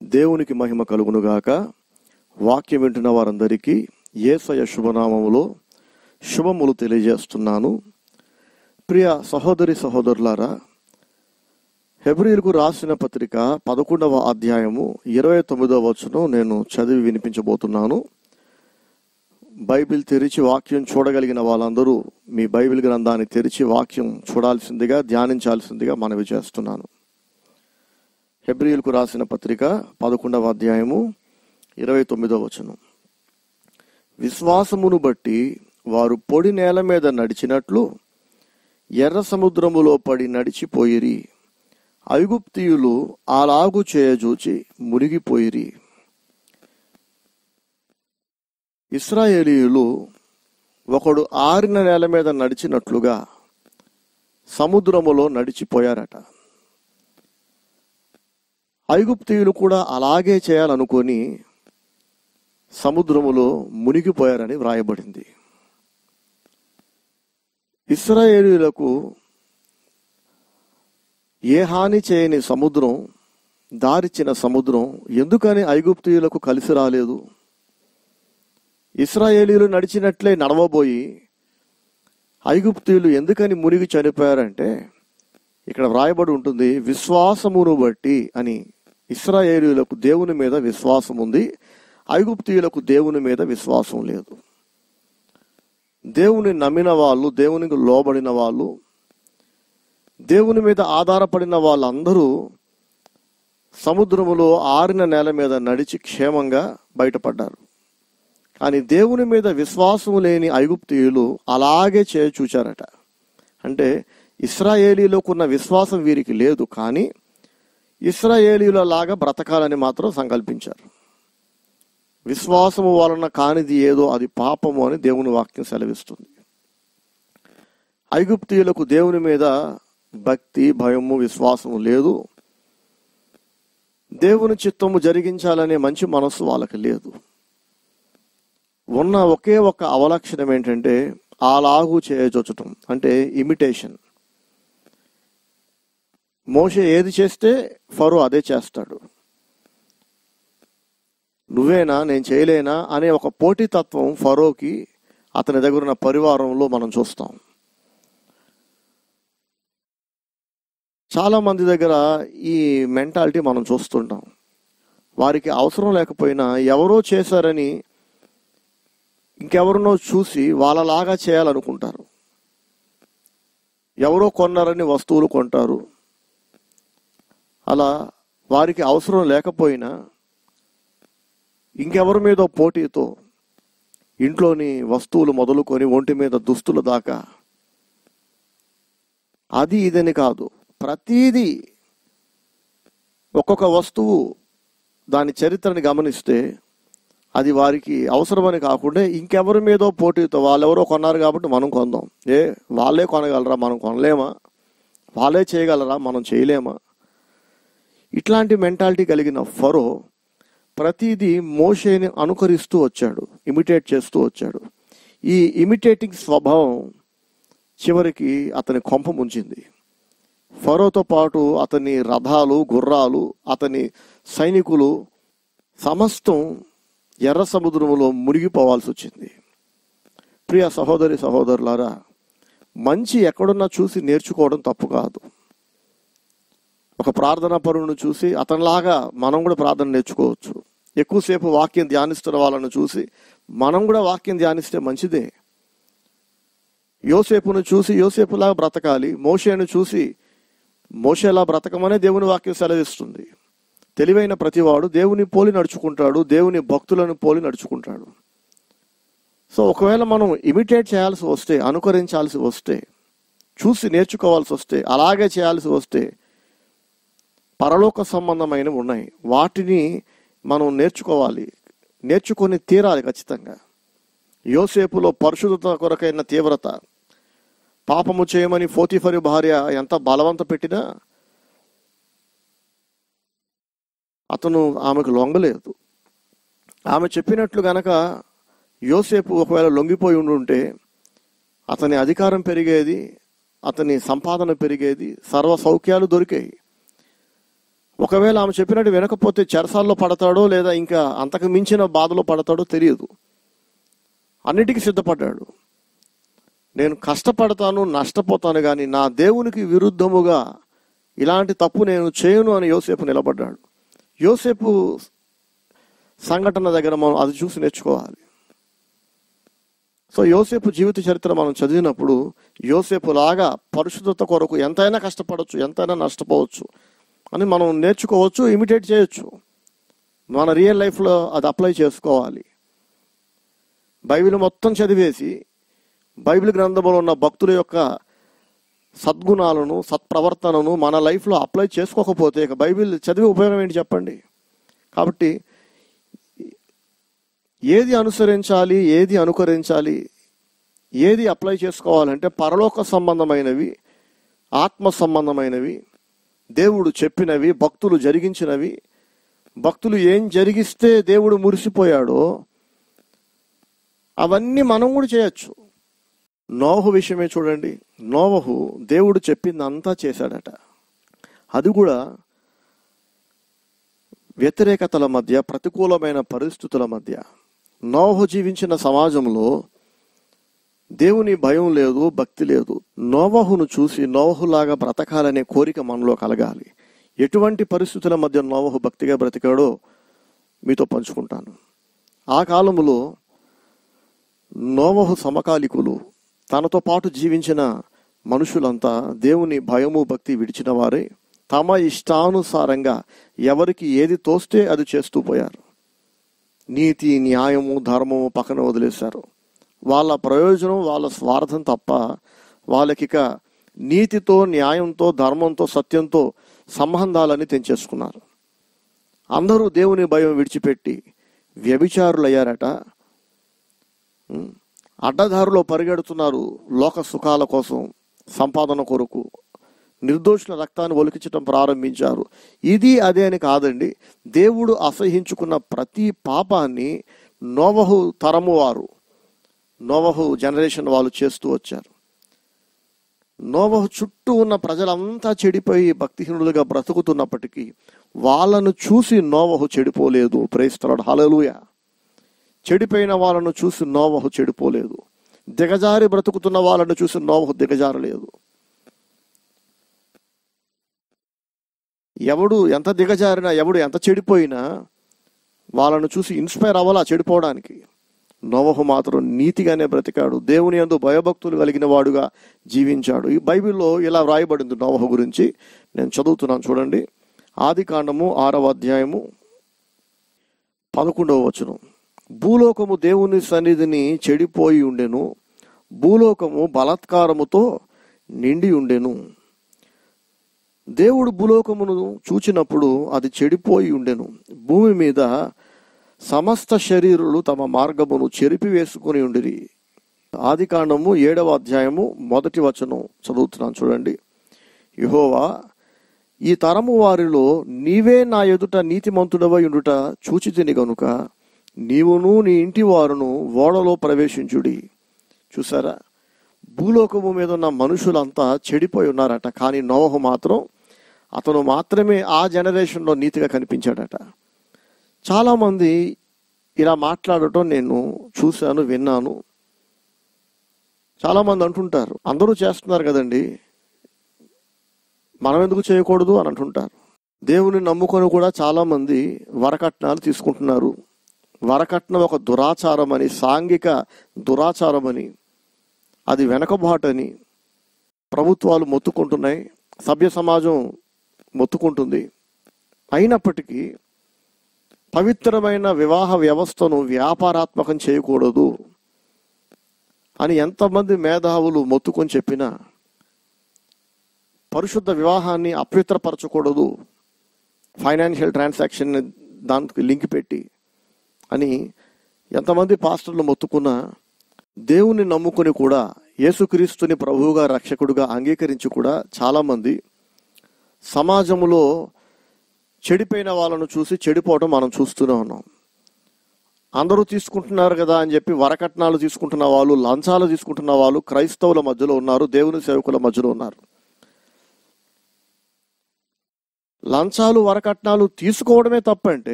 దేవునికి మహిమ కలుగునుగాక వాక్యం వింటున్న వారందరికీ ఏసయ శుభనామములో శుభములు తెలియజేస్తున్నాను ప్రియ సహోదరి సహోదరులారా హెబ్రిల్కు రాసిన పత్రిక పదకొండవ అధ్యాయము ఇరవై తొమ్మిదవ వచనం నేను చదివి వినిపించబోతున్నాను బైబిల్ తెరిచి వాక్యం చూడగలిగిన వాళ్ళందరూ మీ బైబిల్ గ్రంథాన్ని తెరిచి వాక్యం చూడాల్సిందిగా ధ్యానించాల్సిందిగా మనవి చేస్తున్నాను హెబ్రిల్కు రాసిన పత్రిక పదకొండవ అధ్యాయము ఇరవై తొమ్మిదవ వచనం విశ్వాసమును బట్టి వారు పొడి నేల మీద నడిచినట్లు ఎర్ర సముద్రములో పడి నడిచిపోయిరి ఐగుప్తియులు అలాగు చేయజూచి మునిగిపోయిరి ఇస్రాయేలీయులు ఒకడు ఆరిన నేల మీద నడిచినట్లుగా సముద్రములో నడిచిపోయారట ఐగుప్తీయులు కూడా అలాగే చేయాలనుకొని సముద్రములో మునిగిపోయారని వ్రాయబడింది ఇస్రాయేలీయులకు ఏ హాని చేయని సముద్రం దారిచ్చిన సముద్రం ఎందుకని ఐగుప్తీయులకు కలిసి రాలేదు ఇస్రాయేలీలు నడిచినట్లే నడవబోయి ఐగుప్తీయులు ఎందుకని మునిగి చనిపోయారంటే ఇక్కడ వ్రాయబడి ఉంటుంది విశ్వాసమును బట్టి అని ఇస్రాయేలీలకు దేవుని మీద విశ్వాసం ఉంది ఐగుప్తీయులకు దేవుని మీద విశ్వాసం లేదు దేవుని నమ్మిన వాళ్ళు దేవునికి లోబడిన వాళ్ళు దేవుని మీద ఆధారపడిన వాళ్ళందరూ సముద్రములో ఆరిన నేల మీద నడిచి క్షేమంగా బయటపడ్డారు కానీ దేవుని మీద విశ్వాసం లేని ఐగుప్తీయులు అలాగే చేయ చూచారట అంటే ఇస్రాయేలీలకు ఉన్న విశ్వాసం వీరికి లేదు కానీ ఇస్రాయేలీల లాగా బ్రతకాలని మాత్రం సంకల్పించారు విశ్వాసము వలన కానిది ఏదో అది పాపము అని దేవుని వాక్యం సెలవిస్తుంది ఐగుప్తీయులకు దేవుని మీద భక్తి భయము విశ్వాసము లేదు దేవుని చిత్తము జరిగించాలనే మంచి మనస్సు వాళ్ళకి లేదు ఉన్న ఒకే ఒక అవలక్షణం ఏంటంటే అలాగు చేయచొచ్చటం అంటే ఇమిటేషన్ మోషే ఏది చేస్తే ఫరో అదే చేస్తాడు నువ్వేనా నేను చేయలేనా అనే ఒక పోటీతత్వం ఫరోకి అతని దగ్గర ఉన్న పరివారంలో మనం చూస్తాం చాలా మంది దగ్గర ఈ మెంటాలిటీ మనం చూస్తుంటాం వారికి అవసరం లేకపోయినా ఎవరో చేశారని ఇంకెవరినో చూసి వాళ్ళలాగా చేయాలనుకుంటారు ఎవరో కొన్నారని వస్తువులు కొంటారు అలా వారికి అవసరం లేకపోయినా ఇంకెవరి మీద పోటీతో ఇంట్లోని వస్తువులు మొదలుకొని ఒంటి మీద దుస్తుల దాకా అది ఇదని కాదు ప్రతీది ఒక్కొక్క వస్తువు దాని చరిత్రని గమనిస్తే అది వారికి అవసరమని కాకుండా ఇంకెవరి మీదో పోటీతో వాళ్ళెవరో కొన్నారు కాబట్టి మనం కొందాం ఏ వాళ్ళే కొనగలరా మనం కొనలేమా వాళ్ళే చేయగలరా మనం చేయలేమా ఇట్లాంటి మెంటాలిటీ కలిగిన ఫరో ప్రతిదీ మోషేని అనుకరిస్తూ వచ్చాడు ఇమిటేట్ చేస్తూ వచ్చాడు ఈ ఇమిటేటింగ్ స్వభావం చివరికి అతని కొంప ముంచింది ఫరోతో పాటు అతని రథాలు గుర్రాలు అతని సైనికులు సమస్తం ఎర్ర సముద్రములో మునిగిపోవాల్సి వచ్చింది ప్రియ సహోదరి సహోదరులారా మంచి ఎక్కడున్నా చూసి నేర్చుకోవడం తప్పు కాదు ఒక ప్రార్థనా పరువును చూసి అతనిలాగా మనం కూడా ప్రార్థన నేర్చుకోవచ్చు ఎక్కువసేపు వాక్యం ధ్యానిస్తున్న వాళ్ళను చూసి మనం కూడా వాక్యం ధ్యానిస్తే మంచిదే యోసేపును చూసి యోసేపులాగా బ్రతకాలి మోషేను చూసి మోషేలా బ్రతకమనే దేవుని వాక్యం సెలవిస్తుంది తెలివైన ప్రతివాడు దేవుని పోలి నడుచుకుంటాడు దేవుని భక్తులను పోలి నడుచుకుంటాడు సో ఒకవేళ మనం ఇమిటేట్ చేయాల్సి వస్తే అనుకరించాల్సి వస్తే చూసి నేర్చుకోవాల్సి వస్తే అలాగే చేయాల్సి వస్తే పరలోక సంబంధమైనవి ఉన్నాయి వాటిని మనం నేర్చుకోవాలి నేర్చుకొని తీరాలి ఖచ్చితంగా యోసేపులో పరిశుద్ధత కొరకైన తీవ్రత పాపము చేయమని ఫోతిఫరి భార్య ఎంత బలవంత పెట్టినా అతను ఆమెకు లొంగలేదు ఆమె చెప్పినట్లు గనక యోసేపు ఒకవేళ లొంగిపోయి ఉండుంటే అతని అధికారం పెరిగేది అతని సంపాదన పెరిగేది సర్వ సౌఖ్యాలు దొరికాయి ఒకవేళ ఆమె చెప్పినట్టు వినకపోతే చెరసాల్లో పడతాడో లేదా ఇంకా అంతకు మించిన బాధలో పడతాడో తెలియదు అన్నిటికీ సిద్ధపడ్డాడు నేను కష్టపడతాను నష్టపోతాను కానీ నా దేవునికి విరుద్ధముగా ఇలాంటి తప్పు నేను చేయను అని యోసేపు నిలబడ్డాడు యోసేపు సంఘటన దగ్గర మనం అది చూసి నేర్చుకోవాలి సో యోసేపు జీవిత చరిత్ర మనం చదివినప్పుడు యోసేపు లాగా పరిశుద్ధత కొరకు ఎంతైనా కష్టపడవచ్చు ఎంతైనా నష్టపోవచ్చు అని మనం నేర్చుకోవచ్చు ఇమిటేట్ చేయొచ్చు మన రియల్ లైఫ్లో అది అప్లై చేసుకోవాలి బైబిల్ మొత్తం చదివేసి బైబిల్ గ్రంథంలో ఉన్న భక్తుల యొక్క సద్గుణాలను సత్ప్రవర్తనను మన లైఫ్లో అప్లై చేసుకోకపోతే ఇక బైబిల్ చదివి ఉపయోగం ఏంటి చెప్పండి కాబట్టి ఏది అనుసరించాలి ఏది అనుకరించాలి ఏది అప్లై చేసుకోవాలంటే పరలోక సంబంధమైనవి ఆత్మ సంబంధమైనవి దేవుడు చెప్పినవి భక్తులు జరిగించినవి భక్తులు ఏం జరిగిస్తే దేవుడు మురిసిపోయాడో అవన్నీ మనం కూడా చేయొచ్చు నోహు విషయమే చూడండి నోవహు దేవుడు చెప్పిందంతా చేశాడట అది కూడా వ్యతిరేకతల మధ్య ప్రతికూలమైన పరిస్థితుల మధ్య నోహు జీవించిన సమాజంలో దేవుని భయం లేదు భక్తి లేదు నోవహును చూసి నోవహులాగా బ్రతకాలనే కోరిక మనలో కలగాలి ఎటువంటి పరిస్థితుల మధ్య నోవహు భక్తిగా బ్రతికాడో మీతో పంచుకుంటాను ఆ కాలములో నోవహు సమకాలికులు తనతో పాటు జీవించిన మనుషులంతా దేవుని భయము భక్తి విడిచిన వారే తమ ఇష్టానుసారంగా ఎవరికి ఏది తోస్తే అది చేస్తూ పోయారు నీతి న్యాయము ధర్మము పక్కన వదిలేశారు వాళ్ళ ప్రయోజనం వాళ్ళ స్వార్థం తప్ప వాళ్ళకిక నీతితో న్యాయంతో ధర్మంతో సత్యంతో సంబంధాలని తెంచేసుకున్నారు అందరూ దేవుని భయం విడిచిపెట్టి వ్యభిచారులయ్యారట ఉమ్, అడ్డదారిలో పరిగెడుతున్నారు లోక సుఖాల కోసం సంపాదన కొరకు నిర్దోషుల రక్తాన్ని ఒలికించడం ప్రారంభించారు ఇది అదే అని కాదండి దేవుడు అసహించుకున్న ప్రతి పాపాన్ని నోవహు తరము వారు నోవహు జనరేషన్ వాళ్ళు చేస్తూ వచ్చారు నోవహు చుట్టూ ఉన్న ప్రజలంతా చెడిపోయి భక్తిహీనులుగా బ్రతుకుతున్నప్పటికీ వాళ్ళను చూసి నోవహు చెడిపోలేదు ప్రేస్తలాడు హలలుయ చెడిపోయిన వాళ్ళను చూసి నోవహు చెడిపోలేదు దిగజారి బ్రతుకుతున్న వాళ్ళను చూసి నోవహు దిగజారలేదు ఎవడు ఎంత దిగజారినా ఎవడు ఎంత చెడిపోయినా వాళ్ళను చూసి ఇన్స్పైర్ అవ్వాలా చెడిపోవడానికి నోవహు మాత్రం నీతిగానే బ్రతికాడు దేవుని యందు భయభక్తులు కలిగిన వాడుగా జీవించాడు ఈ బైబిల్లో ఇలా వ్రాయబడింది నోవహు గురించి నేను చదువుతున్నాను చూడండి ఆది కాండము ఆరవ అధ్యాయము పదకొండవ వచనం భూలోకము దేవుని సన్నిధిని చెడిపోయి ఉండెను భూలోకము బలాత్కారముతో నిండి ఉండెను దేవుడు భూలోకమును చూచినప్పుడు అది చెడిపోయి ఉండెను భూమి మీద సమస్త శరీరులు తమ మార్గమును చెరిపివేసుకుని ఉండిరి ఆది కాండము ఏడవ అధ్యాయము మొదటి వచనం చదువుతున్నాను చూడండి యహోవా ఈ తరము వారిలో నీవే నా ఎదుట నీతిమంతుడవై ఉండుట చూచితిని గనుక నీవును నీ ఇంటి వారును ఓడలో ప్రవేశించుడి చూసారా భూలోకము మీద ఉన్న మనుషులంతా చెడిపోయి ఉన్నారట కానీ నోహు మాత్రం అతను మాత్రమే ఆ జనరేషన్లో నీతిగా కనిపించాడట చాలామంది ఇలా మాట్లాడటం నేను చూశాను విన్నాను చాలామంది అంటుంటారు అందరూ చేస్తున్నారు కదండి మనం ఎందుకు చేయకూడదు అని అంటుంటారు దేవుని నమ్ముకొని కూడా చాలామంది వరకట్నాలు తీసుకుంటున్నారు వరకట్నం ఒక దురాచారం అని సాంఘిక దురాచారం అని అది వెనకబాటని ప్రభుత్వాలు మొత్తుకుంటున్నాయి సభ్య సమాజం మొత్తుకుంటుంది అయినప్పటికీ పవిత్రమైన వివాహ వ్యవస్థను వ్యాపారాత్మకం చేయకూడదు అని ఎంతమంది మేధావులు మొత్తుకొని చెప్పినా పరిశుద్ధ వివాహాన్ని అపవిత్రపరచకూడదు ఫైనాన్షియల్ ట్రాన్సాక్షన్ దానికి లింక్ పెట్టి అని ఎంతమంది పాస్టర్లు మొత్తుకున్నా దేవుని నమ్ముకుని కూడా యేసుక్రీస్తుని ప్రభువుగా రక్షకుడుగా అంగీకరించి కూడా చాలామంది సమాజంలో చెడిపోయిన వాళ్ళను చూసి చెడిపోవడం మనం చూస్తూనే ఉన్నాం అందరూ తీసుకుంటున్నారు కదా అని చెప్పి వరకట్నాలు తీసుకుంటున్న వాళ్ళు లంచాలు తీసుకుంటున్న వాళ్ళు క్రైస్తవుల మధ్యలో ఉన్నారు దేవుని సేవకుల మధ్యలో ఉన్నారు లంచాలు వరకట్నాలు తీసుకోవడమే తప్పంటే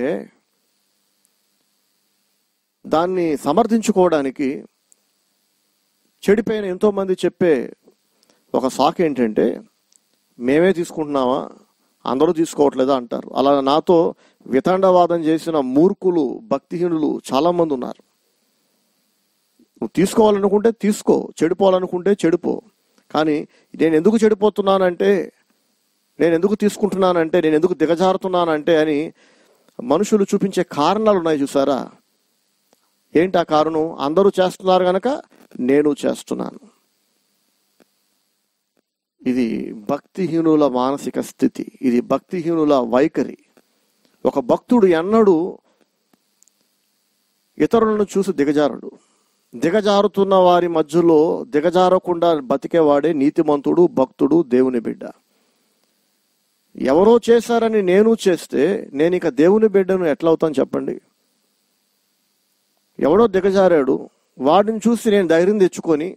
దాన్ని సమర్థించుకోవడానికి చెడిపోయిన ఎంతోమంది చెప్పే ఒక సాకు ఏంటంటే మేమే తీసుకుంటున్నామా అందరూ తీసుకోవట్లేదా అంటారు అలా నాతో వితండవాదం చేసిన మూర్ఖులు భక్తిహీనులు చాలామంది ఉన్నారు నువ్వు తీసుకోవాలనుకుంటే తీసుకో చెడిపోవాలనుకుంటే చెడిపో కానీ నేను ఎందుకు చెడిపోతున్నానంటే నేను ఎందుకు తీసుకుంటున్నానంటే నేను ఎందుకు దిగజారుతున్నానంటే అని మనుషులు చూపించే కారణాలు ఉన్నాయి చూసారా ఏంటి ఆ కారణం అందరూ చేస్తున్నారు గనక నేను చేస్తున్నాను ఇది భక్తిహీనుల మానసిక స్థితి ఇది భక్తిహీనుల వైఖరి ఒక భక్తుడు ఎన్నడూ ఇతరులను చూసి దిగజారడు దిగజారుతున్న వారి మధ్యలో దిగజారకుండా బతికేవాడే నీతిమంతుడు భక్తుడు దేవుని బిడ్డ ఎవరో చేశారని నేను చేస్తే నేను ఇక దేవుని బిడ్డను ఎట్లా అవుతాను చెప్పండి ఎవడో దిగజారాడు వాడిని చూసి నేను ధైర్యం తెచ్చుకొని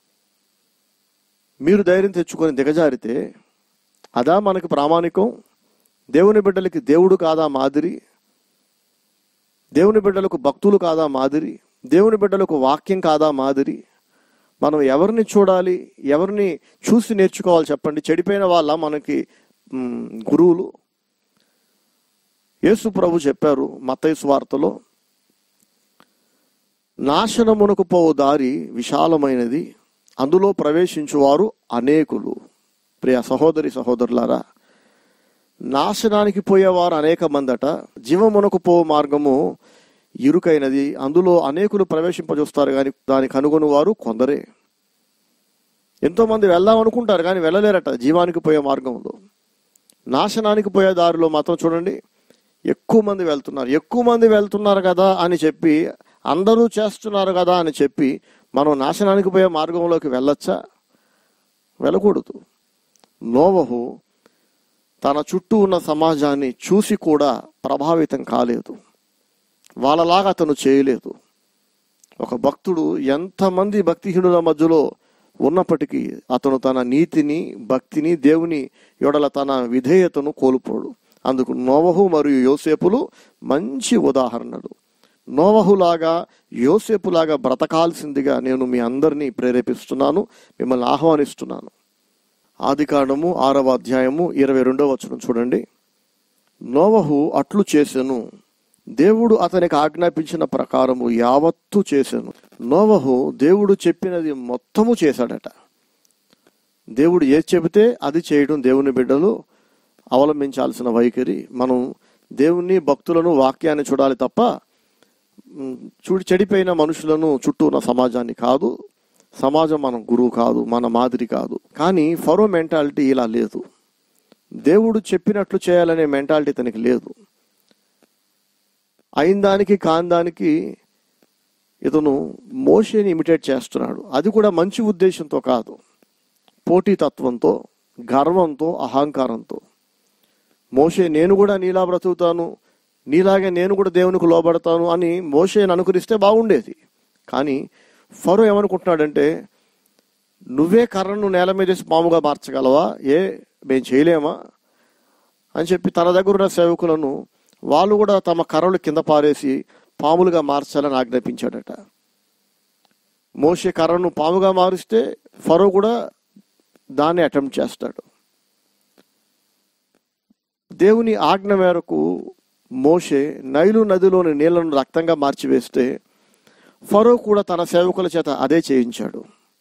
మీరు ధైర్యం తెచ్చుకొని దిగజారితే అదా మనకి ప్రామాణికం దేవుని బిడ్డలకి దేవుడు కాదా మాదిరి దేవుని బిడ్డలకు భక్తులు కాదా మాదిరి దేవుని బిడ్డలకు వాక్యం కాదా మాదిరి మనం ఎవరిని చూడాలి ఎవరిని చూసి నేర్చుకోవాలి చెప్పండి చెడిపోయిన వాళ్ళ మనకి మ్, గురువులు యేసు ప్రభు చెప్పారు మత్తయి వార్తలో నాశనమునకు పోవు దారి విశాలమైనది అందులో ప్రవేశించువారు అనేకులు ప్రియ సహోదరి సహోదరులారా నాశనానికి పోయేవారు అనేక మందట జీవమునకు పో మార్గము ఇరుకైనది అందులో అనేకులు ప్రవేశింపజూస్తారు కానీ దానికి కనుగొని వారు కొందరే ఎంతో మంది వెళ్దాం అనుకుంటారు కానీ వెళ్ళలేరట జీవానికి పోయే మార్గంలో నాశనానికి పోయే దారిలో మాత్రం చూడండి ఎక్కువ మంది వెళ్తున్నారు ఎక్కువ మంది వెళ్తున్నారు కదా అని చెప్పి అందరూ చేస్తున్నారు కదా అని చెప్పి మనం నాశనానికి పోయే మార్గంలోకి వెళ్ళొచ్చా వెళ్ళకూడదు నోవహు తన చుట్టూ ఉన్న సమాజాన్ని చూసి కూడా ప్రభావితం కాలేదు వాళ్ళలాగా అతను చేయలేదు ఒక భక్తుడు ఎంతమంది భక్తిహీనుల మధ్యలో ఉన్నప్పటికీ అతను తన నీతిని భక్తిని దేవుని యొడల తన విధేయతను కోల్పోడు అందుకు నోవహు మరియు యోసేపులు మంచి ఉదాహరణలు నోవహులాగా యోసేపులాగా బ్రతకాల్సిందిగా నేను మీ అందరినీ ప్రేరేపిస్తున్నాను మిమ్మల్ని ఆహ్వానిస్తున్నాను ఆది కాండము ఆరవ అధ్యాయము ఇరవై రెండవ వచనం చూడండి నోవహు అట్లు చేసెను దేవుడు అతనికి ఆజ్ఞాపించిన ప్రకారము యావత్తు చేసెను నోవహు దేవుడు చెప్పినది మొత్తము చేశాడట దేవుడు ఏది చెబితే అది చేయడం దేవుని బిడ్డలు అవలంబించాల్సిన వైఖరి మనం దేవుని భక్తులను వాక్యాన్ని చూడాలి తప్ప మ్, చూడి చెడిపోయిన మనుషులను చుట్టూ ఉన్న సమాజాన్ని కాదు సమాజం మన గురువు కాదు మన మాదిరి కాదు కానీ ఫరో మెంటాలిటీ ఇలా లేదు దేవుడు చెప్పినట్లు చేయాలనే మెంటాలిటీ తనకి లేదు అయిన దానికి కాని దానికి ఇతను మోషేని ఇమిటేట్ చేస్తున్నాడు అది కూడా మంచి ఉద్దేశంతో కాదు పోటీతత్వంతో గర్వంతో అహంకారంతో మోషే నేను కూడా నీలా బ్రతుకుతాను నీలాగే నేను కూడా దేవునికి లోబడతాను అని మోషేని అనుకరిస్తే బాగుండేది కానీ ఫరో ఏమనుకుంటున్నాడంటే నువ్వే కర్రను నేల మీద వేసి పాముగా మార్చగలవా ఏ మేము చేయలేమా అని చెప్పి తన దగ్గర ఉన్న సేవకులను వాళ్ళు కూడా తమ కర్రలు కింద పారేసి పాములుగా మార్చాలని ఆజ్ఞాపించాడట మోషే కర్రను పాముగా మారిస్తే ఫరో కూడా దాన్ని అటెంప్ట్ చేస్తాడు దేవుని ఆజ్ఞ మేరకు మోషే నైలు నదిలోని నీళ్లను రక్తంగా మార్చివేస్తే ఫరో కూడా తన సేవకుల చేత అదే చేయించాడు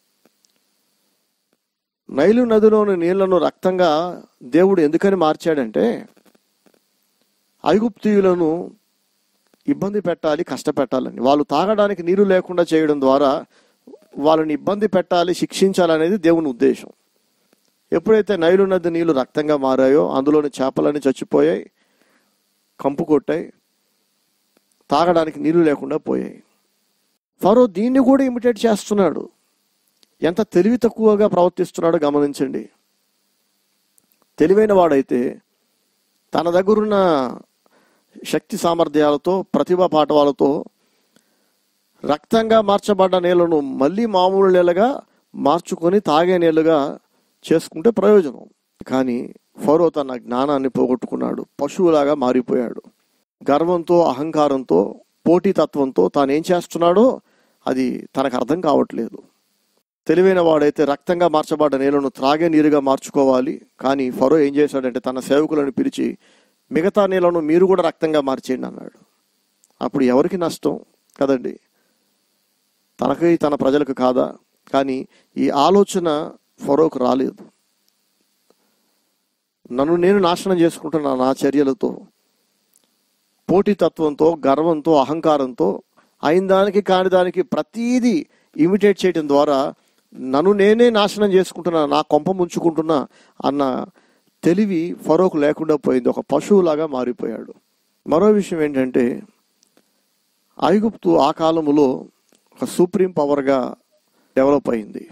నైలు నదిలోని నీళ్లను రక్తంగా దేవుడు ఎందుకని మార్చాడంటే ఐగుప్తీయులను ఇబ్బంది పెట్టాలి కష్టపెట్టాలని వాళ్ళు తాగడానికి నీరు లేకుండా చేయడం ద్వారా వాళ్ళని ఇబ్బంది పెట్టాలి శిక్షించాలనేది దేవుని ఉద్దేశం ఎప్పుడైతే నైలు నది నీళ్లు రక్తంగా మారాయో అందులోని చేపలన్నీ చచ్చిపోయాయి కంపు కొట్టాయి తాగడానికి నీళ్లు లేకుండా పోయాయి ఫరో దీన్ని కూడా ఇమిటేట్ చేస్తున్నాడు ఎంత తెలివి తక్కువగా ప్రవర్తిస్తున్నాడో గమనించండి తెలివైన వాడైతే తన దగ్గరున్న శక్తి సామర్థ్యాలతో ప్రతిభా పాఠవాలతో రక్తంగా మార్చబడ్డ నీళ్లను మళ్ళీ మామూలు నీళ్ళగా మార్చుకొని తాగే నీళ్ళుగా చేసుకుంటే ప్రయోజనం కానీ ఫరో తన జ్ఞానాన్ని పోగొట్టుకున్నాడు పశువులాగా మారిపోయాడు గర్వంతో అహంకారంతో పోటీతత్వంతో తాను ఏం చేస్తున్నాడో అది తనకు అర్థం కావట్లేదు తెలివైన వాడైతే రక్తంగా మార్చబడ్డ నీళ్లను త్రాగే నీరుగా మార్చుకోవాలి కానీ ఫరో ఏం చేశాడంటే తన సేవకులను పిలిచి మిగతా నీళ్లను మీరు కూడా రక్తంగా మార్చేయండి అన్నాడు అప్పుడు ఎవరికి నష్టం కదండి తనకి తన ప్రజలకు కాదా కానీ ఈ ఆలోచన ఫరోకు రాలేదు నన్ను నేను నాశనం చేసుకుంటున్నా నా చర్యలతో పోటీతత్వంతో గర్వంతో అహంకారంతో అయిన దానికి కాని దానికి ప్రతీది ఇమిటేట్ చేయడం ద్వారా నన్ను నేనే నాశనం చేసుకుంటున్నా నా కొంప ముంచుకుంటున్నా అన్న తెలివి ఫరోకు లేకుండా పోయింది ఒక పశువులాగా మారిపోయాడు మరో విషయం ఏంటంటే ఐగుప్తు ఆ కాలములో ఒక సుప్రీం పవర్గా డెవలప్ అయింది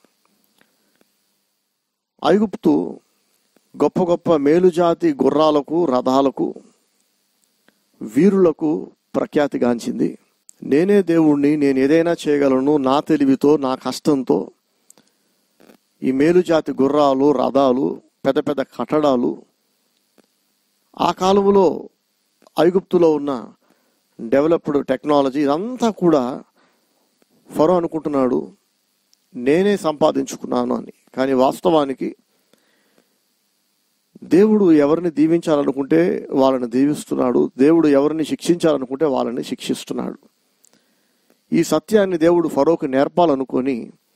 ఐగుప్తు గొప్ప గొప్ప మేలుజాతి గుర్రాలకు రథాలకు వీరులకు ప్రఖ్యాతిగాంచింది నేనే దేవుణ్ణి నేను ఏదైనా చేయగలను నా తెలివితో నా కష్టంతో ఈ మేలుజాతి గుర్రాలు రథాలు పెద్ద పెద్ద కట్టడాలు ఆ కాలంలో ఐగుప్తులో ఉన్న డెవలప్డ్ టెక్నాలజీ ఇదంతా కూడా ఫరో అనుకుంటున్నాడు నేనే సంపాదించుకున్నాను అని కానీ వాస్తవానికి దేవుడు ఎవరిని దీవించాలనుకుంటే వాళ్ళని దీవిస్తున్నాడు దేవుడు ఎవరిని శిక్షించాలనుకుంటే వాళ్ళని శిక్షిస్తున్నాడు ఈ సత్యాన్ని దేవుడు ఫరోకు నేర్పాలనుకొని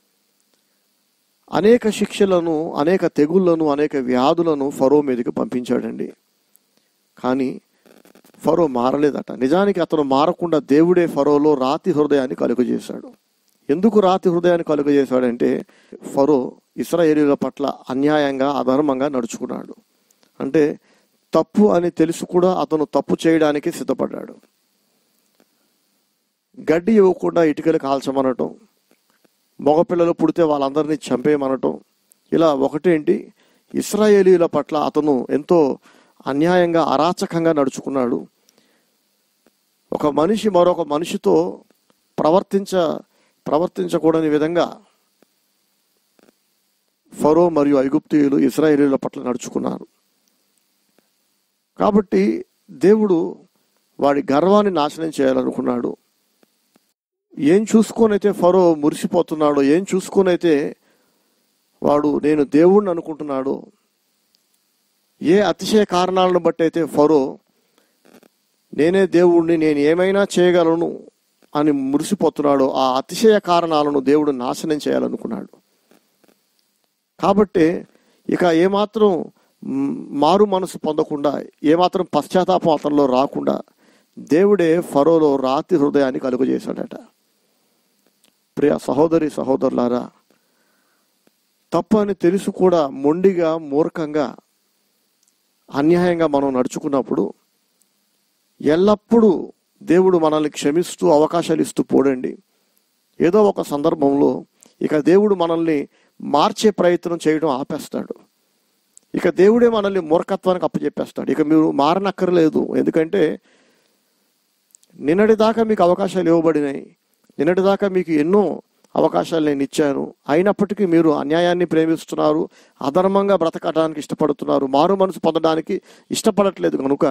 అనేక శిక్షలను అనేక తెగుళ్లను అనేక వ్యాధులను ఫరో మీదకి పంపించాడండి కానీ ఫరో మారలేదట నిజానికి అతను మారకుండా దేవుడే ఫరోలో రాతి హృదయాన్ని కలుగజేశాడు ఎందుకు రాతి హృదయాన్ని కలుగజేశాడంటే ఫరో ఇస్రాయేలీల పట్ల అన్యాయంగా అధర్మంగా నడుచుకున్నాడు అంటే తప్పు అని తెలుసు కూడా అతను తప్పు చేయడానికి సిద్ధపడ్డాడు గడ్డి ఇవ్వకుండా ఇటుకలు కాల్చమనటం మగపిల్లలు పుడితే వాళ్ళందరినీ చంపేయమనటం ఇలా ఒకటేంటి ఇస్రాయేలీల పట్ల అతను ఎంతో అన్యాయంగా అరాచకంగా నడుచుకున్నాడు ఒక మనిషి మరొక మనిషితో ప్రవర్తించ ప్రవర్తించకూడని విధంగా ఫరో మరియు ఐగుప్తీయులు ఇస్రాయేలీల పట్ల నడుచుకున్నారు కాబట్టి దేవుడు వాడి గర్వాన్ని నాశనం చేయాలనుకున్నాడు ఏం చూసుకొనైతే ఫరో మురిసిపోతున్నాడో ఏం చూసుకొనైతే వాడు నేను దేవుణ్ణి అనుకుంటున్నాడో ఏ అతిశయ కారణాలను బట్టి అయితే ఫరో నేనే దేవుణ్ణి నేను ఏమైనా చేయగలను అని మురిసిపోతున్నాడో ఆ అతిశయ కారణాలను దేవుడు నాశనం చేయాలనుకున్నాడు కాబట్టి ఇక ఏమాత్రం మ్, మారు మనసు పొందకుండా ఏమాత్రం పశ్చాత్తాపం అతనిలో రాకుండా దేవుడే ఫరోలో రాతి హృదయాన్ని కలుగజేశాడట ప్రియ సహోదరి సహోదరులారా తప్పు అని తెలుసు కూడా మొండిగా మూర్ఖంగా అన్యాయంగా మనం నడుచుకున్నప్పుడు ఎల్లప్పుడూ దేవుడు మనల్ని క్షమిస్తూ అవకాశాలు ఇస్తూ పోడండి ఏదో ఒక సందర్భంలో ఇక దేవుడు మనల్ని మార్చే ప్రయత్నం చేయడం ఆపేస్తాడు ఇక దేవుడే మనల్ని మూర్ఖత్వానికి అప్పచెప్పేస్తాడు ఇక మీరు మారనక్కర్లేదు ఎందుకంటే నిన్నటి దాకా మీకు అవకాశాలు ఇవ్వబడినాయి నిన్నటి దాకా మీకు ఎన్నో అవకాశాలు నేను ఇచ్చాను అయినప్పటికీ మీరు అన్యాయాన్ని ప్రేమిస్తున్నారు అధర్మంగా బ్రతకడానికి ఇష్టపడుతున్నారు మారు మనసు పొందడానికి ఇష్టపడట్లేదు కనుక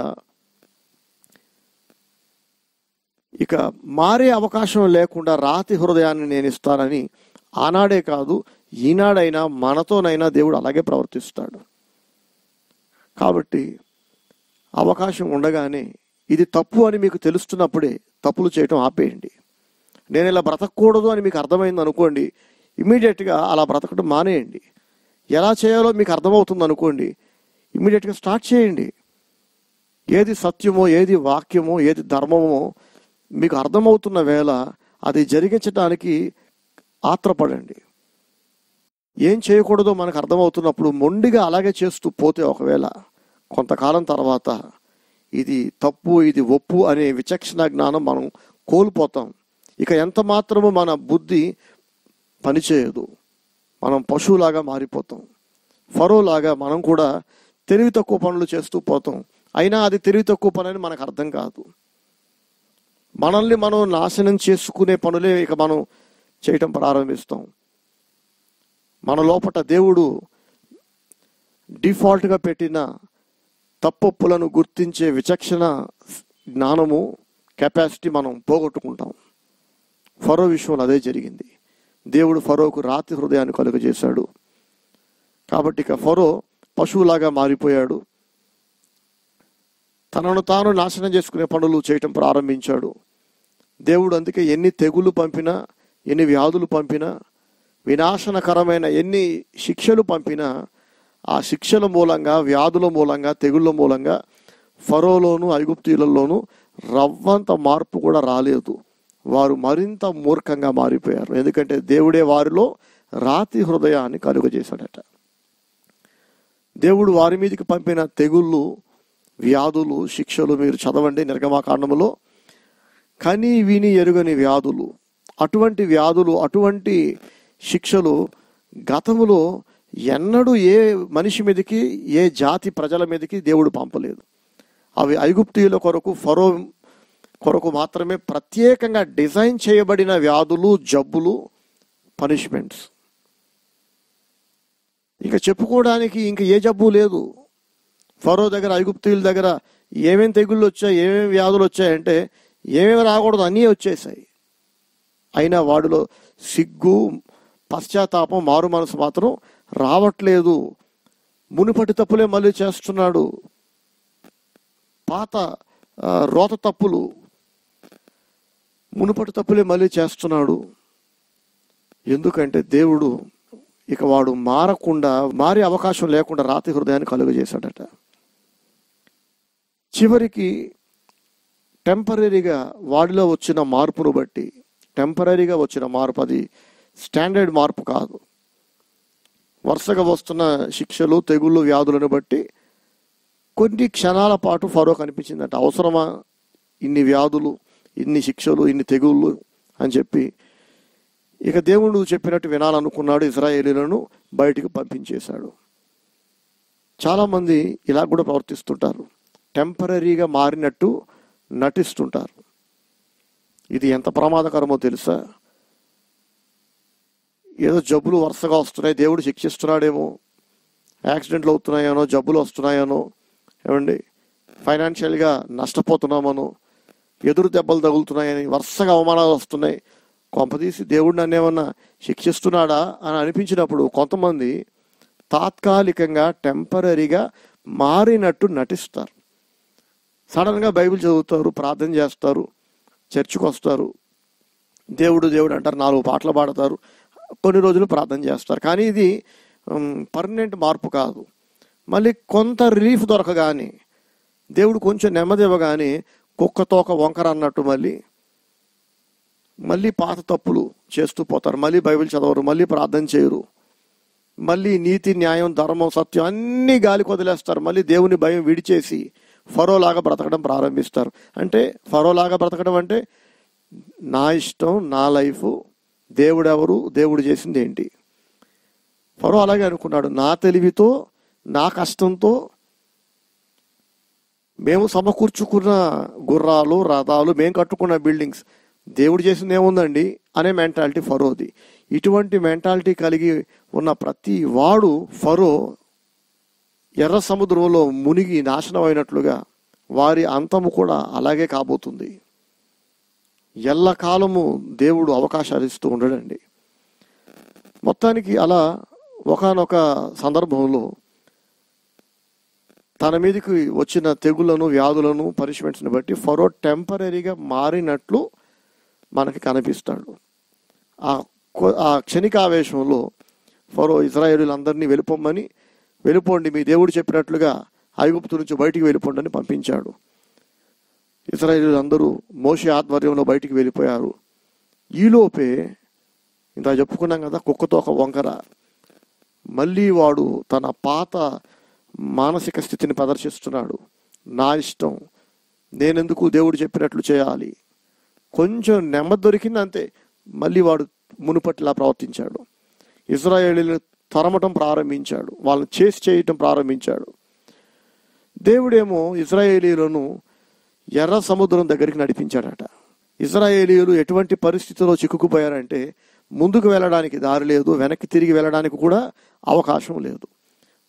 ఇక మారే అవకాశం లేకుండా రాతి హృదయాన్ని నేను ఇస్తానని ఆనాడే కాదు ఈనాడైనా మనతోనైనా దేవుడు అలాగే ప్రవర్తిస్తాడు కాబట్టి అవకాశం ఉండగానే ఇది తప్పు అని మీకు తెలుస్తున్నప్పుడే తప్పులు చేయటం ఆపేయండి నేను ఇలా బ్రతకూడదు అని మీకు అర్థమైంది అనుకోండి ఇమీడియట్గా అలా బ్రతకడం మానేయండి ఎలా చేయాలో మీకు అర్థమవుతుంది అనుకోండి ఇమీడియట్గా స్టార్ట్ చేయండి ఏది సత్యమో ఏది వాక్యమో ఏది ధర్మమో మీకు అర్థమవుతున్న వేళ అది జరిగించడానికి ఆత్రపడండి ఏం చేయకూడదో మనకు అర్థమవుతున్నప్పుడు మొండిగా అలాగే చేస్తూ పోతే ఒకవేళ కొంతకాలం తర్వాత ఇది తప్పు ఇది ఒప్పు అనే విచక్షణ జ్ఞానం మనం కోల్పోతాం ఇక ఎంత మాత్రము మన బుద్ధి పనిచేయదు మనం పశువులాగా మారిపోతాం ఫరోలాగా మనం కూడా తెలివి తక్కువ పనులు చేస్తూ పోతాం అయినా అది తెలివి తక్కువ పని అని మనకు అర్థం కాదు మనల్ని మనం నాశనం చేసుకునే పనులే ఇక మనం చేయటం ప్రారంభిస్తాం మన లోపట దేవుడు డిఫాల్ట్గా పెట్టిన తప్పొప్పులను గుర్తించే విచక్షణ జ్ఞానము కెపాసిటీ మనం పోగొట్టుకుంటాం ఫరో విషయంలో అదే జరిగింది దేవుడు ఫరోకు రాతి హృదయాన్ని కలుగజేశాడు కాబట్టి ఇక ఫరో పశువులాగా మారిపోయాడు తనను తాను నాశనం చేసుకునే పనులు చేయటం ప్రారంభించాడు దేవుడు అందుకే ఎన్ని తెగులు పంపినా ఎన్ని వ్యాధులు పంపినా వినాశనకరమైన ఎన్ని శిక్షలు పంపినా ఆ శిక్షల మూలంగా వ్యాధుల మూలంగా తెగుళ్ళ మూలంగా ఫరోలోను ఐగుప్తీయులలోను రవ్వంత మార్పు కూడా రాలేదు వారు మరింత మూర్ఖంగా మారిపోయారు ఎందుకంటే దేవుడే వారిలో రాతి హృదయాన్ని కలుగజేశాడట దేవుడు వారి మీదకి పంపిన తెగుళ్ళు వ్యాధులు శిక్షలు మీరు చదవండి నిర్గమాకాండములో కని విని ఎరుగని వ్యాధులు అటువంటి వ్యాధులు అటువంటి శిక్షలు గతములో ఎన్నడూ ఏ మనిషి మీదకి ఏ జాతి ప్రజల మీదకి దేవుడు పంపలేదు అవి ఐగుప్తీయుల కొరకు ఫరో కొరకు మాత్రమే ప్రత్యేకంగా డిజైన్ చేయబడిన వ్యాధులు జబ్బులు పనిష్మెంట్స్ ఇంకా చెప్పుకోవడానికి ఇంకా ఏ జబ్బు లేదు ఫరో దగ్గర ఐగుప్తీయుల దగ్గర ఏమేమి తెగుళ్ళు వచ్చాయి ఏమేమి వ్యాధులు వచ్చాయంటే ఏమేమి రాకూడదు అన్నీ వచ్చేసాయి అయినా వాడిలో సిగ్గు పశ్చాత్తాపం మారు మనసు మాత్రం రావట్లేదు మునుపటి తప్పులే మళ్ళీ చేస్తున్నాడు పాత ఆ, రోత తప్పులు మునుపటి తప్పులే మళ్ళీ చేస్తున్నాడు ఎందుకంటే దేవుడు ఇక వాడు మారకుండా మారే అవకాశం లేకుండా రాతి హృదయాన్ని కలుగజేశాడట చివరికి టెంపరీగా వాడిలో వచ్చిన మార్పును బట్టి టెంపరీగా వచ్చిన మార్పు అది స్టాండర్డ్ మార్పు కాదు వరుసగా వస్తున్న శిక్షలు తెగుళ్ళు వ్యాధులను బట్టి కొన్ని క్షణాల పాటు ఫరో కనిపించిందట అవసరమా ఇన్ని వ్యాధులు ఇన్ని శిక్షలు ఇన్ని తెగుళ్ళు అని చెప్పి ఇక దేవుడు చెప్పినట్టు వినాలనుకున్నాడు ఇజ్రాయేలీలను బయటికి పంపించేశాడు చాలామంది ఇలా కూడా ప్రవర్తిస్తుంటారు టెంపరీగా మారినట్టు నటిస్తుంటారు ఇది ఎంత ప్రమాదకరమో తెలుసా ఏదో జబ్బులు వరుసగా వస్తున్నాయి దేవుడు శిక్షిస్తున్నాడేమో యాక్సిడెంట్లు అవుతున్నాయనో జబ్బులు వస్తున్నాయనో ఏమండి ఫైనాన్షియల్గా నష్టపోతున్నామనో ఎదురు దెబ్బలు తగులుతున్నాయని వరుసగా అవమానాలు వస్తున్నాయి కొంపదీసి దేవుడు నన్ను ఏమన్నా శిక్షిస్తున్నాడా అని అనిపించినప్పుడు కొంతమంది తాత్కాలికంగా టెంపరీగా మారినట్టు నటిస్తారు సడన్గా బైబిల్ చదువుతారు ప్రార్థన చేస్తారు చర్చికి వస్తారు దేవుడు దేవుడు అంటారు నాలుగు పాటలు పాడతారు కొన్ని రోజులు ప్రార్థన చేస్తారు కానీ ఇది పర్మనెంట్ మార్పు కాదు మళ్ళీ కొంత రిలీఫ్ దొరకగానే దేవుడు కొంచెం నెమ్మది ఇవ్వగానే కుక్క తోక వంకర అన్నట్టు మళ్ళీ మళ్ళీ పాత తప్పులు చేస్తూ పోతారు మళ్ళీ బైబిల్ చదవరు మళ్ళీ ప్రార్థన చేయరు మళ్ళీ నీతి న్యాయం ధర్మం సత్యం అన్నీ గాలి కొదిలేస్తారు మళ్ళీ దేవుని భయం విడిచేసి ఫరోలాగా బ్రతకడం ప్రారంభిస్తారు అంటే ఫరోలాగా బ్రతకడం అంటే నా ఇష్టం నా లైఫ్ దేవుడు ఎవరు దేవుడు చేసింది ఏంటి ఫరో అలాగే అనుకున్నాడు నా తెలివితో నా కష్టంతో మేము సమకూర్చుకున్న గుర్రాలు రథాలు మేము కట్టుకున్న బిల్డింగ్స్ దేవుడు చేసింది ఏముందండి అనే మెంటాలిటీ ఫరోది ఇటువంటి మెంటాలిటీ కలిగి ఉన్న ప్రతి వాడు ఫరో ఎర్ర సముద్రంలో మునిగి నాశనం అయినట్లుగా వారి అంతము కూడా అలాగే కాబోతుంది ఎల్లకాలము దేవుడు అవకాశాలు ఇస్తూ ఉండడండి మొత్తానికి అలా ఒకనొక సందర్భంలో తన మీదకి వచ్చిన తెగులను వ్యాధులను పనిష్మెంట్స్ని బట్టి ఫరో టెంపరీగా మారినట్లు మనకి కనిపిస్తాడు ఆ కొ- ఆ క్షణికావేశంలో ఫరో ఇజ్రాయేలీలందరినీ వెళ్ళిపోమ్మని వెళ్ళిపోండి మీ దేవుడు చెప్పినట్లుగా ఐగుప్తు నుంచి బయటికి వెళ్ళిపోండి అని పంపించాడు ఇజ్రాయేలీలు అందరూ మోషే ఆధ్వర్యంలో బయటికి వెళ్ళిపోయారు ఈలోపే ఇంత చెప్పుకున్నాం కదా కుక్కతో ఒక వంకర మళ్ళీ వాడు తన పాత మానసిక స్థితిని ప్రదర్శిస్తున్నాడు నా ఇష్టం నేనెందుకు దేవుడు చెప్పినట్లు చేయాలి కొంచెం నెమ్మది దొరికింది అంతే మళ్ళీ వాడు మునుపటిలా ప్రవర్తించాడు ఇజ్రాయేలీని తరమటం ప్రారంభించాడు వాళ్ళని చేసి చేయటం ప్రారంభించాడు దేవుడేమో ఇజ్రాయేలీలను ఎర్ర సముద్రం దగ్గరికి నడిపించాడట ఇజ్రాయేలీలు ఎటువంటి పరిస్థితిలో చిక్కుకుపోయారంటే ముందుకు వెళ్ళడానికి దారి లేదు వెనక్కి తిరిగి వెళ్ళడానికి కూడా అవకాశం లేదు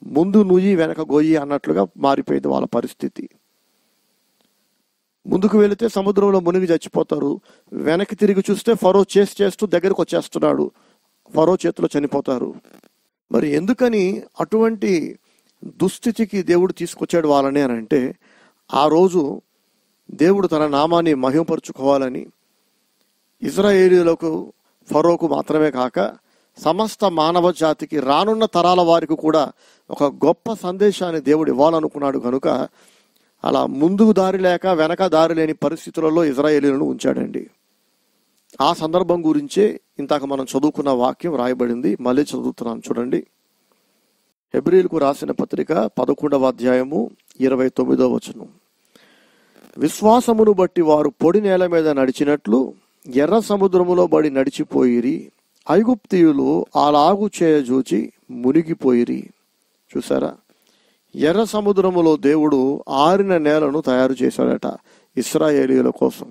ముందు నుయ్యి వెనక గొయ్యి అన్నట్లుగా మారిపోయింది వాళ్ళ పరిస్థితి ముందుకు వెళితే సముద్రంలో మునిగి చచ్చిపోతారు వెనక్కి తిరిగి చూస్తే ఫరో చేసి చేస్తూ దగ్గరకు వచ్చేస్తున్నాడు ఫరో చేతిలో చనిపోతారు మరి ఎందుకని అటువంటి దుస్థితికి దేవుడు తీసుకొచ్చాడు వాళ్ళని అని అంటే ఆ రోజు దేవుడు తన నామాన్ని మహిమపరుచుకోవాలని ఇజ్రాయేలీలకు ఫరోకు మాత్రమే కాక సమస్త మానవ జాతికి రానున్న తరాల వారికి కూడా ఒక గొప్ప సందేశాన్ని దేవుడు ఇవ్వాలనుకున్నాడు కనుక అలా ముందుకు దారి లేక వెనక దారి లేని పరిస్థితులలో ఇజ్రాయేలీలను ఉంచాడండి ఆ సందర్భం గురించే ఇంతాక మనం చదువుకున్న వాక్యం రాయబడింది మళ్ళీ చదువుతున్నాను చూడండి హెబ్రిల్కు రాసిన పత్రిక పదకొండవ అధ్యాయము ఇరవై తొమ్మిదవ వచనం విశ్వాసమును బట్టి వారు పొడి నేల మీద నడిచినట్లు ఎర్ర సముద్రములో బడి నడిచిపోయిరి ఐగుప్తియులు అలాగు చేయజూచి మునిగిపోయిరి చూసారా ఎర్ర సముద్రములో దేవుడు ఆరిన నేలను తయారు చేశాడట ఇస్రాయేలీల కోసం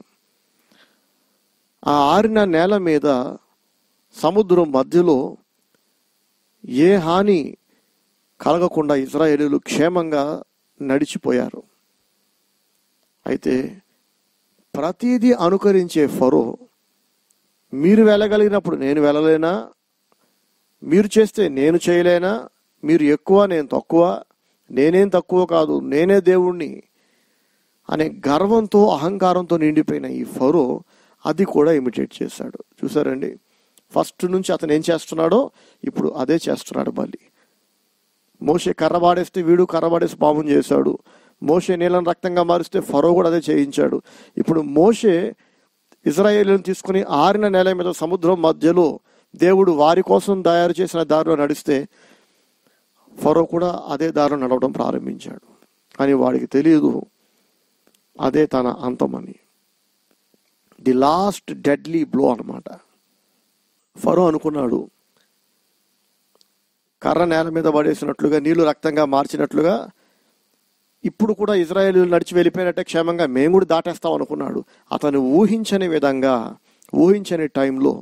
ఆ ఆరిన నేల మీద సముద్రం మధ్యలో ఏ హాని కలగకుండా ఇజ్రాయేలీలు క్షేమంగా నడిచిపోయారు అయితే ప్రతిదీ అనుకరించే ఫరో మీరు వెళ్ళగలిగినప్పుడు నేను వెళ్ళలేనా మీరు చేస్తే నేను చేయలేనా మీరు ఎక్కువ నేను తక్కువ నేనేం తక్కువ కాదు నేనే దేవుణ్ణి అనే గర్వంతో అహంకారంతో నిండిపోయిన ఈ ఫరో అది కూడా ఇమిటేట్ చేశాడు చూసారండి ఫస్ట్ నుంచి అతను ఏం చేస్తున్నాడో ఇప్పుడు అదే చేస్తున్నాడు మళ్ళీ మోషే కర్రబాడేస్తే వీడు కర్రబాడేసి పాపం చేశాడు మోషే నీళ్ళని రక్తంగా మారిస్తే ఫరో కూడా అదే చేయించాడు ఇప్పుడు మోషే ఇజ్రాయేలీలను తీసుకుని ఆరిన నేల మీద సముద్రం మధ్యలో దేవుడు వారి కోసం తయారు చేసిన దారిలో నడిస్తే ఫరో కూడా అదే దారిలో నడవడం ప్రారంభించాడు కానీ వాడికి తెలియదు అదే తన అంతమని ది లాస్ట్ డెడ్లీ బ్లో అన్నమాట ఫరో అనుకున్నాడు కర్ర నేల మీద పడేసినట్లుగా నీళ్లు రక్తంగా మార్చినట్లుగా ఇప్పుడు కూడా ఇజ్రాయేలీలు నడిచి వెళ్ళిపోయినట్టే క్షేమంగా మేము కూడా దాటేస్తాం అనుకున్నాడు అతను ఊహించని విధంగా ఊహించని టైంలో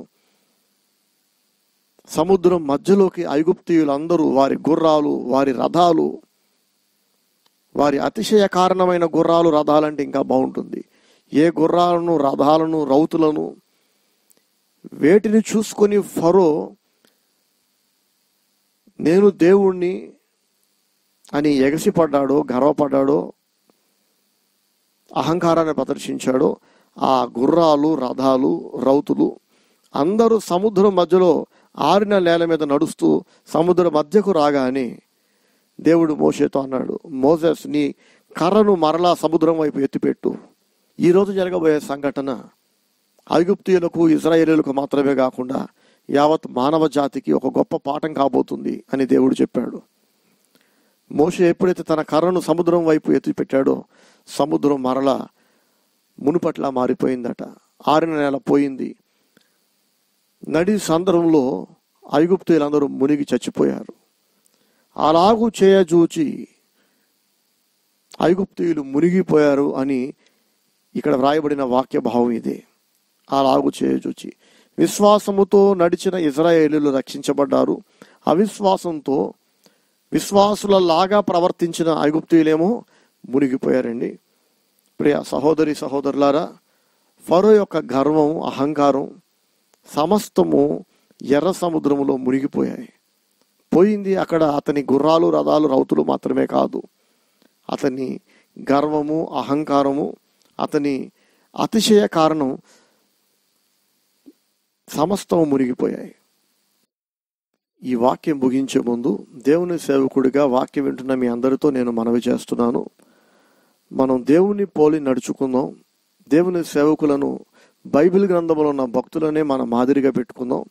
సముద్రం మధ్యలోకి ఐగుప్తీయులందరూ వారి గుర్రాలు వారి రథాలు వారి అతిశయ కారణమైన గుర్రాలు రథాలంటే ఇంకా బాగుంటుంది ఏ గుర్రాలను రథాలను రౌతులను వేటిని చూసుకొని ఫరో నేను దేవుణ్ణి అని ఎగసిపడ్డాడో గర్వపడ్డాడో అహంకారాన్ని ప్రదర్శించాడో ఆ గుర్రాలు రథాలు రౌతులు అందరూ సముద్రం మధ్యలో ఆరిన నేల మీద నడుస్తూ సముద్ర మధ్యకు రాగానే దేవుడు మోషేతో అన్నాడు మోసెస్ నీ కర్రను మరలా సముద్రం వైపు ఎత్తిపెట్టు ఈరోజు జరగబోయే సంఘటన ఐగుప్తీయులకు ఇజ్రాయేలీలకు మాత్రమే కాకుండా యావత్ మానవ జాతికి ఒక గొప్ప పాఠం కాబోతుంది అని దేవుడు చెప్పాడు మోషే ఎప్పుడైతే తన కర్రను సముద్రం వైపు ఎత్తి పెట్టాడో సముద్రం మరలా మునుపట్లా మారిపోయిందట ఆరిన నెల పోయింది నడి సందర్భంలో ఐగుప్తులందరూ మునిగి చచ్చిపోయారు అలాగూ చేయజూచి ఐగుప్తీయులు మునిగిపోయారు అని ఇక్కడ వ్రాయబడిన వాక్య భావం ఇదే అలాగు చేయజూచి విశ్వాసముతో నడిచిన ఇజ్రాయేలీలు రక్షించబడ్డారు అవిశ్వాసంతో విశ్వాసుల లాగా ప్రవర్తించిన ఐగుప్తీయులేమో మునిగిపోయారండి ప్రియ సహోదరి సహోదరులారా ఫరో యొక్క గర్వం అహంకారం సమస్తము ఎర్ర సముద్రములో మునిగిపోయాయి పోయింది అక్కడ అతని గుర్రాలు రథాలు రౌతులు మాత్రమే కాదు అతని గర్వము అహంకారము అతని అతిశయ కారణం సమస్తము మునిగిపోయాయి ఈ వాక్యం ముగించే ముందు దేవుని సేవకుడిగా వాక్యం వింటున్న మీ అందరితో నేను మనవి చేస్తున్నాను మనం దేవుని పోలి నడుచుకుందాం దేవుని సేవకులను బైబిల్ గ్రంథంలో ఉన్న భక్తులనే మన మాదిరిగా పెట్టుకుందాం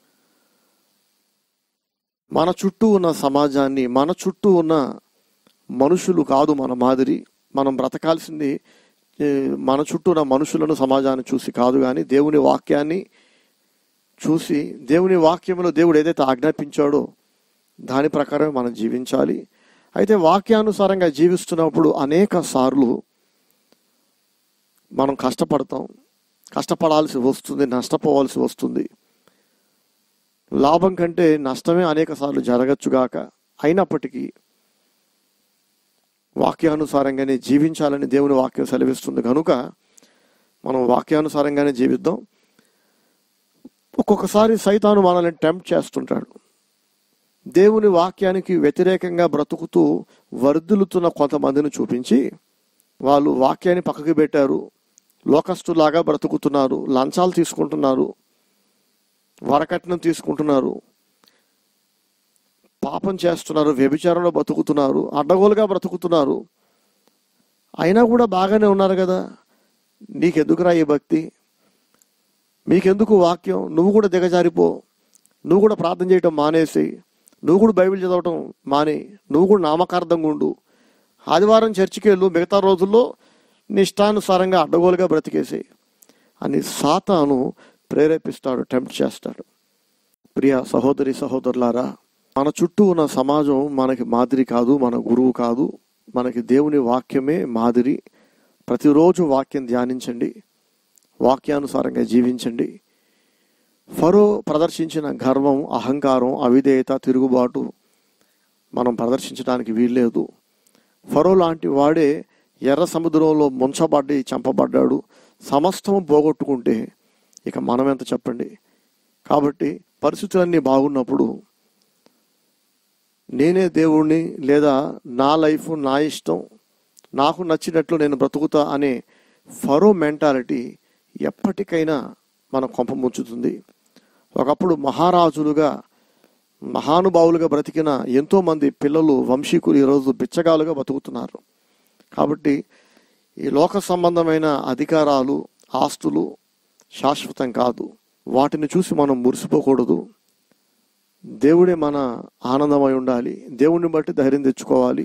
మన చుట్టూ ఉన్న సమాజాన్ని మన చుట్టూ ఉన్న మనుషులు కాదు మన మాదిరి మనం బ్రతకాల్సింది ఏ, మన చుట్టూ ఉన్న మనుషులను సమాజాన్ని చూసి కాదు కానీ దేవుని వాక్యాన్ని చూసి దేవుని వాక్యంలో దేవుడు ఏదైతే ఆజ్ఞాపించాడో దాని ప్రకారం మనం జీవించాలి అయితే వాక్యానుసారంగా జీవిస్తున్నప్పుడు అనేక సార్లు మనం కష్టపడతాం కష్టపడాల్సి వస్తుంది నష్టపోవాల్సి వస్తుంది లాభం కంటే నష్టమే అనేక సార్లు జరగచ్చుగాక అయినప్పటికీ వాక్యానుసారంగానే జీవించాలని దేవుని వాక్యం సెలవిస్తుంది కనుక మనం వాక్యానుసారంగానే జీవిద్దాం ఒక్కొక్కసారి సైతాను మనల్ని టెంప్ట్ చేస్తుంటాడు దేవుని వాక్యానికి వ్యతిరేకంగా బ్రతుకుతూ వర్ధిల్లుతున్న కొంతమందిని చూపించి వాళ్ళు వాక్యాన్ని పక్కకి పెట్టారు లోకస్తులాగా బ్రతుకుతున్నారు లంచాలు తీసుకుంటున్నారు వరకట్నం తీసుకుంటున్నారు పాపం చేస్తున్నారు వ్యభిచారంలో బ్రతుకుతున్నారు అడ్డగోలుగా బ్రతుకుతున్నారు అయినా కూడా బాగానే ఉన్నారు కదా నీకెందుకురా ఈ భక్తి మీకెందుకు వాక్యం నువ్వు కూడా దిగజారిపో నువ్వు కూడా ప్రార్థన చేయటం మానేసి నువ్వు కూడా బైబిల్ చదవటం మానే నువ్వు కూడా నామకార్థంగా ఉండు ఆదివారం చర్చికి వెళ్ళు మిగతా రోజుల్లో నీ ఇష్టానుసారంగా అడ్డగోలుగా బ్రతికేసి అని సాతాను ప్రేరేపిస్తాడు టెంప్ట్ చేస్తాడు ప్రియ సహోదరి సహోదరులారా మన చుట్టూ ఉన్న సమాజం మనకి మాదిరి కాదు మన గురువు కాదు మనకి దేవుని వాక్యమే మాదిరి ప్రతిరోజు వాక్యం ధ్యానించండి వాక్యానుసారంగా జీవించండి ఫరో ప్రదర్శించిన గర్వం అహంకారం అవిధేయత తిరుగుబాటు మనం ప్రదర్శించడానికి వీల్లేదు ఫరో లాంటి వాడే ఎర్ర సముద్రంలో ముంచబడ్డి చంపబడ్డాడు సమస్తం పోగొట్టుకుంటే ఇక మనం ఎంత చెప్పండి కాబట్టి పరిస్థితులన్నీ బాగున్నప్పుడు నేనే దేవుణ్ణి లేదా నా లైఫ్ నా ఇష్టం నాకు నచ్చినట్లు నేను బ్రతుకుతా అనే ఫరో మెంటాలిటీ ఎప్పటికైనా మన కొంప ముంచుతుంది ఒకప్పుడు మహారాజులుగా మహానుభావులుగా బ్రతికిన ఎంతోమంది పిల్లలు వంశీకులు ఈరోజు బిచ్చగాలుగా బతుకుతున్నారు కాబట్టి ఈ లోక సంబంధమైన అధికారాలు ఆస్తులు శాశ్వతం కాదు వాటిని చూసి మనం మురిసిపోకూడదు దేవుడే మన ఆనందమై ఉండాలి దేవుడిని బట్టి ధైర్యం తెచ్చుకోవాలి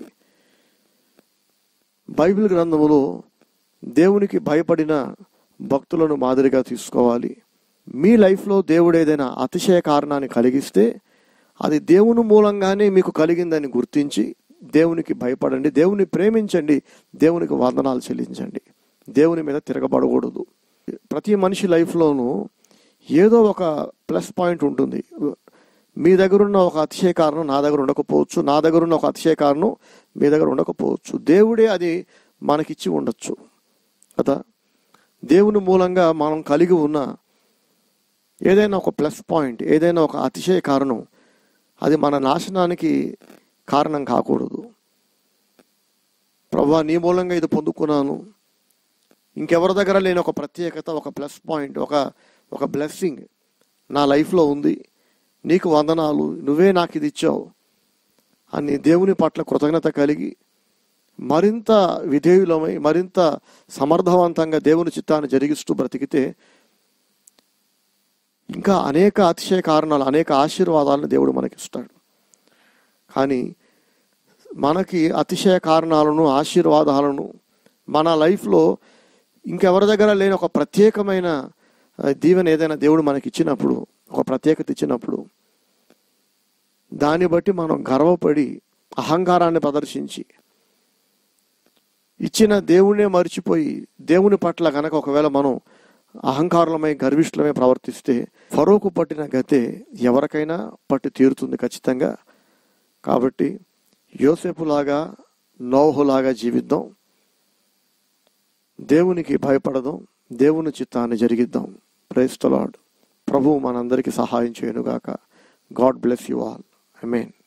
బైబిల్ గ్రంథములో దేవునికి భయపడిన భక్తులను మాదిరిగా తీసుకోవాలి మీ లైఫ్లో దేవుడు ఏదైనా అతిశయ కారణాన్ని కలిగిస్తే అది దేవుని మూలంగానే మీకు కలిగిందని గుర్తించి దేవునికి భయపడండి దేవుని ప్రేమించండి దేవునికి వందనాలు చెల్లించండి దేవుని మీద తిరగబడకూడదు ప్రతి మనిషి లైఫ్లోనూ ఏదో ఒక ప్లస్ పాయింట్ ఉంటుంది మీ దగ్గర ఉన్న ఒక అతిశయ కారణం నా దగ్గర ఉండకపోవచ్చు నా దగ్గర ఉన్న ఒక అతిశయ కారణం మీ దగ్గర ఉండకపోవచ్చు దేవుడే అది మనకిచ్చి ఉండొచ్చు కదా దేవుని మూలంగా మనం కలిగి ఉన్న ఏదైనా ఒక ప్లస్ పాయింట్ ఏదైనా ఒక అతిశయ కారణం అది మన నాశనానికి కారణం కాకూడదు ప్రభా నీ మూలంగా ఇది పొందుకున్నాను ఇంకెవరి దగ్గర లేని ఒక ప్రత్యేకత ఒక ప్లస్ పాయింట్ ఒక ఒక బ్లెస్సింగ్ నా లైఫ్లో ఉంది నీకు వందనాలు నువ్వే నాకు ఇది ఇచ్చావు అని దేవుని పట్ల కృతజ్ఞత కలిగి మరింత విధేయులమై మరింత సమర్థవంతంగా దేవుని చిత్తాన్ని జరిగిస్తూ బ్రతికితే ఇంకా అనేక అతిశయ కారణాలు అనేక ఆశీర్వాదాలను దేవుడు మనకిస్తాడు కానీ మనకి అతిశయ కారణాలను ఆశీర్వాదాలను మన లైఫ్లో ఇంకెవరి దగ్గర లేని ఒక ప్రత్యేకమైన ఆ, దీవెన ఏదైనా దేవుడు మనకి ఇచ్చినప్పుడు ఒక ప్రత్యేకత ఇచ్చినప్పుడు దాన్ని బట్టి మనం గర్వపడి అహంకారాన్ని ప్రదర్శించి ఇచ్చిన దేవుణ్ణే మర్చిపోయి దేవుని పట్ల గనక ఒకవేళ మనం అహంకారులమై గర్విష్ఠులమై ప్రవర్తిస్తే ఫరోకు పట్టిన గతే ఎవరికైనా పట్టి తీరుతుంది ఖచ్చితంగా కాబట్టి యోసేపులాగా నోహులాగా జీవిద్దాం దేవునికి భయపడదాం దేవుని చిత్తాన్ని జరిగిద్దాం ప్రైస్తలాడ్ ప్రభువు మనందరికీ సహాయం చేయనుగాక God bless you all I mean